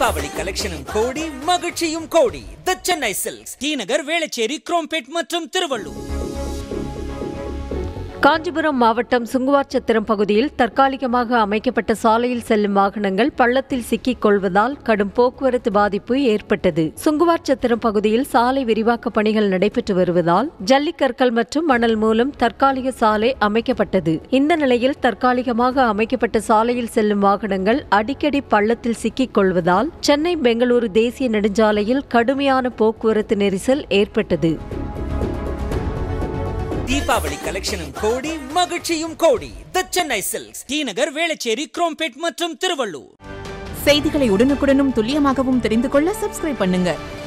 தீபாவளி கலெக்ஷனும் கோடி மகிழ்ச்சியும் கோடி the Chennai silks T Nagar Velachery Chromepet மற்றும் திருவள்ளூர் காஞ்சிபுரம் மாவட்டம் சுங்குவார்சத்திரம் பகுதியில் தற்காலிகமாக அமைக்கப்பட்ட சாலையில் செல்லும் வாகனங்கள் பள்ளத்தில் சிக்கிக் கொள்வதால் கடும் போக்குவரத்து பாதிப்பு ஏற்பட்டது சுங்குவார்சத்திரம் பகுதியில் சாலை விரிவாக்க பணிகள் நடைபெற்று வருவதால் ஜல்லிக்கற்கள் மற்றும் மணல் மூலம் தற்காலிக சாலை அமைக்கப்பட்டது இந்த நிலையில் தற்காலிகமாக அமைக்கப்பட்ட சாலையில் செல்லும் வாகனங்கள் அடிக்கடி பள்ளத்தில் சிக்கிக் கொள்வதால் சென்னை பெங்களூரு தேசிய நெடுஞ்சாலையில் கடுமையான போக்குவரத்து நெரிசல் ஏற்பட்டது தீபாவளி கலெக்ஷனும் கோடி மகிழ்ச்சியும் கோடி the Chennai silks T Nagar Velachery Chromepet மற்றும் திருவள்ளூர் செய்திகளை உடனுக்குடனும் துல்லியமாகவும் தெரிந்து கொள்ள சப்ஸ்கிரைப் பண்ணுங்க